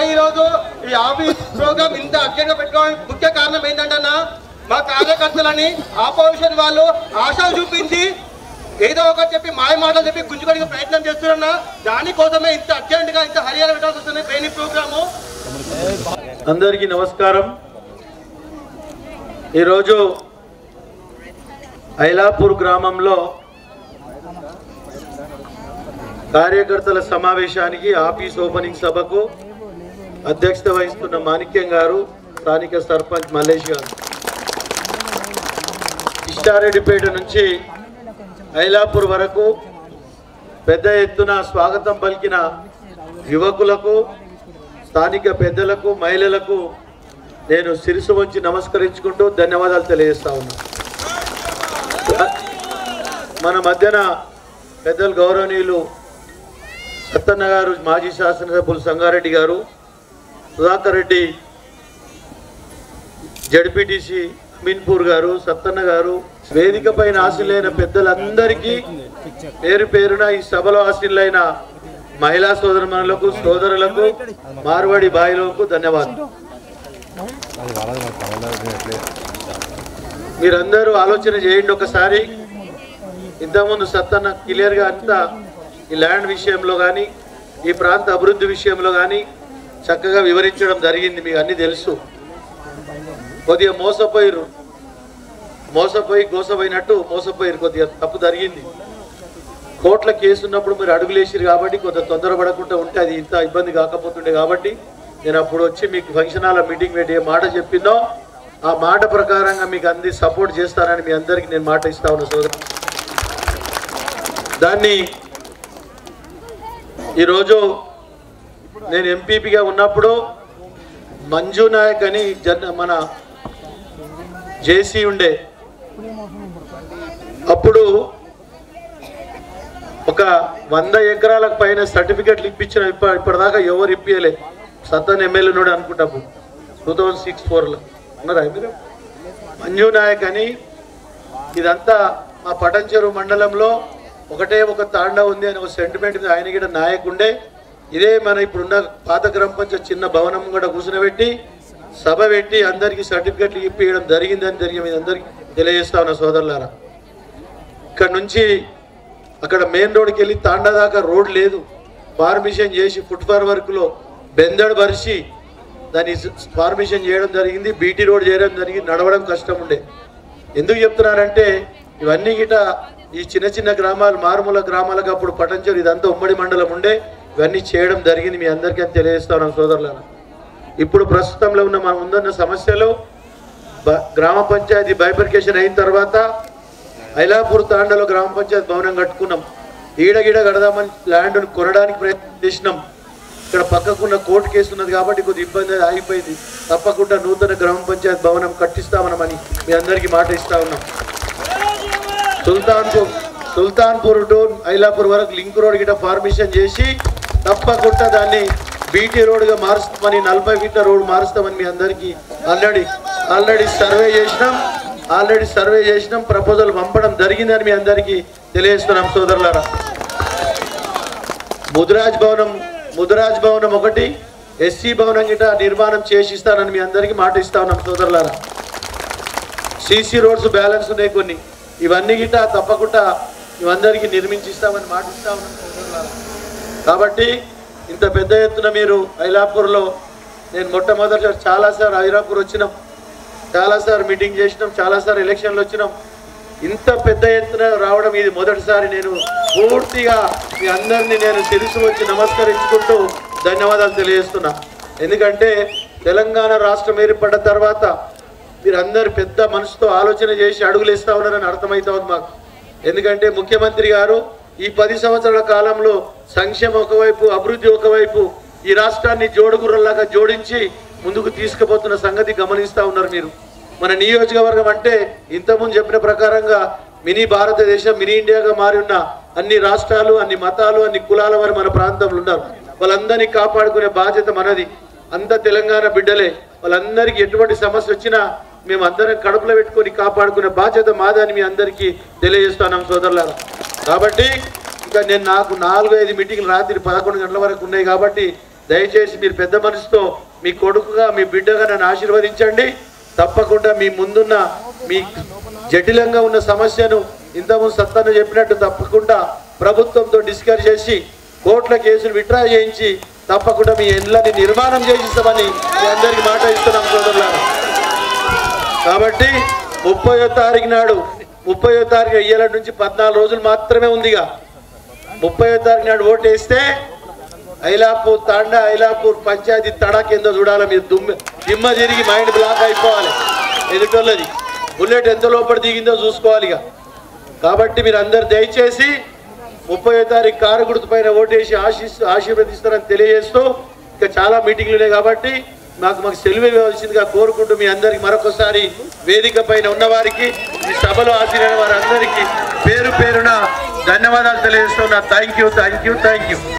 ఈ రోజు ఈ ఆఫీస్ ప్రోగ్రామ్ ఇంత అర్జెంట్ గా పెట్టుకోవడానికి ముఖ్య కారణం ఏంటంటే అన్న మా కార్యకర్తలని ఆపోజిషన్ వాళ్ళు ఆశలు చూపించి ఏదో ఒకటి చెప్పి మాయ మాటలు చెప్పి గుంజుకోవడానికి ప్రయత్నం చేస్తున్నా దానికోసమే ఇంత అర్జెంట్ గా ఇంత హరియాణ పెట్టాల్సి వస్తుంది ట్రైనింగ్ ప్రోగ్రాము అందరికీ నమస్కారం ఈరోజు ఐలాపూర్ గ్రామంలో కార్యకర్తల సమావేశానికి ఆఫీస్ ఓపెనింగ్ సభకు అధ్యక్షత వహిస్తున్న మాణిక్యం గారు స్థానిక సర్పంచ్ మల్లేష్ గారు ఇష్టారెడ్డిపేట నుంచి ఐలాపూర్ వరకు పెద్ద ఎత్తున స్వాగతం పలికిన యువకులకు స్థానిక పెద్దలకు మహిళలకు నేను శిరసు వంచి నమస్కరించుకుంటూ ధన్యవాదాలు తెలియజేస్తా ఉన్నా మన మధ్యన పెద్దలు గౌరవనీయులు సత్తన్న గారు మాజీ శాసనసభ్యులు సంగారెడ్డి గారు సుధాకర్ రెడ్డి జడ్పీటీసీ అమీన్పూర్ గారు సత్తన్న గారు వేదిక పైన ఆశలైన పెద్దలందరికీ పేరు పేరున ఈ సభలో ఆశీలైన మహిళా సోదరులకు సోదరులకు మార్వాడి బాయిలకు ధన్యవాదాలు మీరందరూ ఆలోచన చేయండి ఒకసారి ఇంతకుముందు సత్తన్న క్లియర్గా అంతా ఈ ల్యాండ్ విషయంలో కానీ ఈ ప్రాంత అభివృద్ధి విషయంలో కానీ చక్కగా వివరించడం జరిగింది మీకు అన్ని తెలుసు కొద్దిగా మోసపోయిరు మోసపోయి గోసపోయినట్టు మోసపోయిరు కొద్దిగా తప్పు జరిగింది కోర్టుల కేసు ఉన్నప్పుడు మీరు అడుగులేసిరు కాబట్టి కొంత తొందరపడకుండా ఉంటే అది ఇంత ఇబ్బంది కాకపోతుండే కాబట్టి నేను అప్పుడు వచ్చి మీకు ఫంక్షన్ హాల్ మీటింగ్ పెట్టి ఏ మాట చెప్పిందో ఆ మాట ప్రకారంగా మీకు అంది సపోర్ట్ చేస్తానని మీ అందరికీ నేను మాట ఇస్తా ఉన్నా సోదరు దాన్ని ఈరోజు నేను ఎంపీపీగా ఉన్నప్పుడు మంజు నాయక్ అని జన్ మన జేసీ ఉండే అప్పుడు ఒక వంద ఎకరాలకు పైన సర్టిఫికెట్లు ఇప్పించిన ఇప్ప ఇప్పటిదాకా ఎవరు ఇప్పియలే సత్తన్ ఎమ్మెల్యే ఉన్నాడు అనుకుంటా టూ థౌజండ్ సిక్స్ ఫోర్లో ఉన్నారా మీరు మంజు నాయక్ అని ఇదంతా మా పటంచెరు మండలంలో ఒకటే ఒక తాండా ఉంది అని ఒక సెంటిమెంట్ మీద ఆయన కూడా నాయక్ ఉండే ఇదే మన ఇప్పుడున్న పాత గ్రామ పంచాయత్ చిన్న భవనం కూడా కూర్చునబెట్టి సభ పెట్టి అందరికీ సర్టిఫికెట్లు ఇప్పియడం జరిగిందని జరిగి మీ అందరికీ తెలియజేస్తా ఉన్నా సోదరులారా ఇక్కడ నుంచి అక్కడ మెయిన్ రోడ్కి వెళ్ళి తాండా దాకా రోడ్ లేదు ఫార్మిషన్ చేసి ఫుట్పార్ వర్క్లో బెందడు పరిచి దాన్ని ఫార్మిషన్ చేయడం జరిగింది బీటీ రోడ్ చేయడం జరిగింది నడవడం కష్టం ఉండే ఎందుకు చెప్తున్నానంటే ఇవన్నీ గిట ఈ చిన్న చిన్న గ్రామాలు మారుమూల గ్రామాలకు అప్పుడు పటంచరు ఇదంతా ఉమ్మడి మండలం ఉండే ఇవన్నీ చేయడం జరిగింది మీ అందరికీ అని తెలియజేస్తాను సోదరులను ఇప్పుడు ప్రస్తుతంలో ఉన్న మన ముందున్న సమస్యలు బ- గ్రామ పంచాయతీ బైఫర్కేషన్ అయిన తర్వాత ఐలాపూర్ తాండలో గ్రామ పంచాయతీ భవనం కట్టుకున్నాం ఈడగీడ కడదామని ల్యాండ్ కొనడానికి ప్రయత్నం చేసినాం ఇక్కడ పక్కకున్న కోర్టు కేసు ఉన్నది కాబట్టి కొద్ది ఇబ్బంది అది ఆగిపోయింది తప్పకుండా నూతన గ్రామ పంచాయతీ భవనం కట్టిస్తామనమని మీ అందరికీ మాట ఇస్తా ఉన్నాం సుల్తాన్పూర్ సుల్తాన్పూర్ టు ఐలాపూర్ వరకు లింక్ రోడ్ గిట ఫార్మేషన్ చేసి తప్పకుండా దాన్ని బీటీ రోడ్గా మారుస్తామని నలభై ఫీట్ల రోడ్ మారుస్తామని మీ అందరికీ ఆల్రెడీ ఆల్రెడీ సర్వే చేసినాం ఆల్రెడీ సర్వే చేసినాం ప్రపోజల్ పంపడం జరిగిందని మీ అందరికీ తెలియజేస్తున్నాం సోదరులారా ముదిరాజ్ భవనం ముదిరాజ్ భవనం ఒకటి ఎస్సీ భవనం గిట నిర్మాణం చేసి ఇస్తానని మీ అందరికీ మాట ఇస్తా ఉన్నాం సోదరులారా సీసీ రోడ్స్ బ్యాలెన్స్ ఉన్నాయి కొన్ని ఇవన్నీ గిట తప్పకుండా ఇవందరికీ నిర్మించిస్తామని మాట ఇస్తా ఉన్నాం సోదరులారా. కాబట్టి ఇంత పెద్ద ఎత్తున మీరు ఐలాపూర్లో నేను మొట్టమొదటి చాలాసార్లు ఐలాపూర్ వచ్చినాం చాలాసార్లు మీటింగ్ చేసినాం చాలాసార్లు ఎలక్షన్లు వచ్చినాం ఇంత పెద్ద ఎత్తున రావడం ఇది మొదటిసారి నేను పూర్తిగా మీ అందరినీ నేను శిరసు వచ్చి నమస్కరించుకుంటూ ధన్యవాదాలు తెలియజేస్తున్నా ఎందుకంటే తెలంగాణ రాష్ట్రం ఏర్పడ్డ తర్వాత మీరందరు పెద్ద మనసుతో ఆలోచన చేసి అడుగులు ఇస్తా ఉన్నారని అర్థమవుతా ఉంది మాకు ఎందుకంటే ముఖ్యమంత్రి గారు ఈ పది సంవత్సరాల కాలంలో సంక్షేమం ఒకవైపు అభివృద్ధి ఒకవైపు ఈ రాష్ట్రాన్ని జోడుగుర్రలాగా జోడించి ముందుకు తీసుకుపోతున్న సంగతి గమనిస్తా ఉన్నారు మీరు మన నియోజకవర్గం అంటే ఇంతకుముందు చెప్పిన ప్రకారంగా మినీ భారతదేశం మినీ ఇండియాగా మారి ఉన్న అన్ని రాష్ట్రాలు అన్ని మతాలు అన్ని కులాల వారు మన ప్రాంతంలో ఉన్నారు వాళ్ళందరినీ కాపాడుకునే బాధ్యత మనది అంత తెలంగాణ బిడ్డలే వాళ్ళందరికీ ఎటువంటి సమస్య వచ్చినా మేము అందరం కడుపులో పెట్టుకొని కాపాడుకునే బాధ్యత మాదని మీ అందరికీ తెలియజేస్తున్నాం సోదరులారా కాబట్టి ఇంకా నేను నాకు నాలుగు ఐదు మీటింగ్లు రాత్రి పదకొండు గంటల వరకు ఉన్నాయి కాబట్టి దయచేసి మీరు పెద్ద మనసుతో మీ కొడుకుగా మీ బిడ్డగా నన్ను ఆశీర్వదించండి తప్పకుండా మీ ముందున్న మీ జటిలంగా ఉన్న సమస్యను ఇంతకుముందు సత్తన్న చెప్పినట్టు తప్పకుండా ప్రభుత్వంతో డిస్కస్ చేసి కోర్టుల కేసులు విత్డ్రా చేయించి తప్పకుండా మీ ఇళ్ళని నిర్మాణం చేసిస్తామని మీ అందరికి మాట ఇస్తున్నాం సోదరులారా కాబట్టి ముప్పయో తారీఖు నాడు ముప్పయో తారీఖు ఇయ్యాల నుంచి పద్నాలుగు రోజులు మాత్రమే ఉందిగా ముప్పయో తారీఖు నాడు ఓటు వేస్తే ఐలాపూర్ తాండా ఐలాపూర్ పంచాయతీ తడా కింద చూడాలి మీరు దుమ్మ దిమ్మ తిరిగి మైండ్ బ్లాక్ అయిపోవాలి ఎదుటోళ్ళది బుల్లెట్ ఎంత లోపల దిగిందో చూసుకోవాలి ఇక కాబట్టి మీరు అందరు దయచేసి ముప్పై తారీఖు కారు గుర్తు పైన ఓటేసి ఆశీస్ ఆశీర్వదిస్తారని తెలియజేస్తూ ఇంకా చాలా మీటింగ్లు ఉన్నాయి కాబట్టి మాకు మాకు సెలవు ఇవ్వాల్సిందిగా కోరుకుంటూ మీ అందరికి మరొకసారి వేదిక పైన ఉన్నవారికి ఈ సభలో హాజరైన వారందరికీ పేరు పేరున ధన్యవాదాలు తెలియజేస్తున్నా thank you thank you thank you